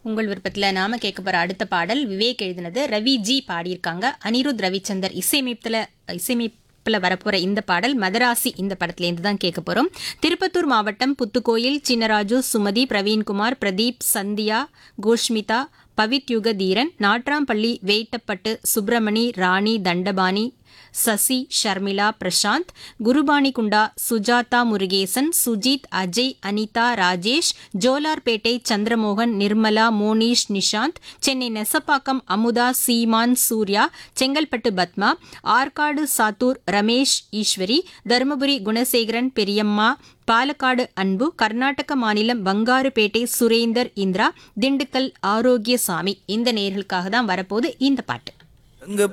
உங்கள் விருப்பத்தில் நாம கேட்க போற அடுத்த பாடல் விவேக் எழுதினது ரவி ஜி பாடியிருக்காங்க அனிருத் ரவிச்சந்தர் இசையமைப்புல இசையமைப்புல வரப்போற இந்த பாடல் மதராசி இந்த படத்துலேருந்து தான் கேட்க போறோம் திருப்பத்தூர் மாவட்டம் புத்துக்கோயில் சின்னராஜு சுமதி பிரவீன்குமார் பிரதீப் சந்தியா கோஷ்மிதா பவித்யுக தீரன் நாட்ராம்பள்ளி வேட்டப்பட்டு சுப்பிரமணி ராணி தண்டபாணி சசி ஷர்மிளா பிரசாந்த் குருபானிகுண்டா சுஜாதா முருகேசன் சுஜித் அஜய் அனிதா ராஜேஷ் ஜோலார்பேட்டை சந்திரமோகன் நிர்மலா மோனிஷ் நிஷாந்த் சென்னை நெசப்பாக்கம் அமுதா சீமான் சூர்யா செங்கல்பட்டு பத்மா ஆற்காடு சாத்தூர் ரமேஷ் ஈஸ்வரி தருமபுரி குணசேகரன் பெரியம்மா பாலக்காடு அன்பு கர்நாடக மாநிலம் பங்காருப்பேட்டை சுரேந்தர் இந்திரா திண்டுக்கல் ஆரோக்கியசாமி இந்த நேர்களுக்காக தான் வரப்போகுது இந்த பாட்டு அங்க